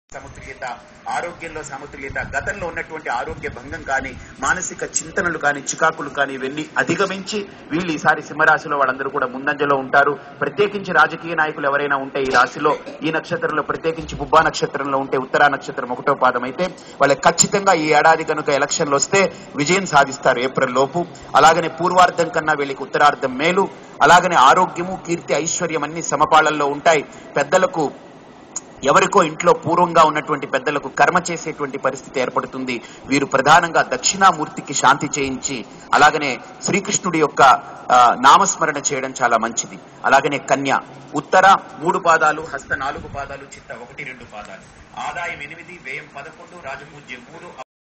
సమతుల్యత ఆరోగ్యంలో సమతుల్యత గతంలో ఉన్నటువంటి ఆరోగ్య భంగం కానీ మానసిక చింతనలు కానీ చికాకులు కానీ ఇవన్నీ అధిగమించి వీళ్ళు ఈసారి సింహరాశిలో వాళ్ళందరూ కూడా ముందంజలో ఉంటారు ప్రత్యేకించి రాజకీయ నాయకులు ఎవరైనా ఉంటే ఈ రాశిలో ఈ నక్షత్రంలో ప్రత్యేకించి బుబ్బా నక్షత్రంలో ఉంటే ఉత్తరా నక్షత్రం ఒకటో పాదం అయితే వాళ్ళకి ఖచ్చితంగా ఈ ఏడాది కనుక ఎలక్షన్లు వస్తే విజయం సాధిస్తారు ఏప్రిల్ లోపు అలాగనే పూర్వార్ధం కన్నా వీళ్ళకి ఉత్తరార్ధం మేలు అలాగనే ఆరోగ్యము కీర్తి ఐశ్వర్యం అన్ని సమపాళల్లో ఉంటాయి పెద్దలకు ఎవరికో ఇంట్లో పూర్వంగా ఉన్నటువంటి పెద్దలకు కర్మ చేసేటువంటి పరిస్థితి ఏర్పడుతుంది వీరు ప్రధానంగా దక్షిణామూర్తికి శాంతి చేయించి అలాగనే శ్రీకృష్ణుడి యొక్క ఆ, నామస్మరణ చేయడం చాలా మంచిది అలాగనే కన్య ఉత్తర మూడు పాదాలు హస్త నాలుగు పాదాలు చిత్త ఒకటి రెండు పాదాలు ఆదాయం ఎనిమిది వ్యయం పదకొండు రాజపూజ్యం మూడు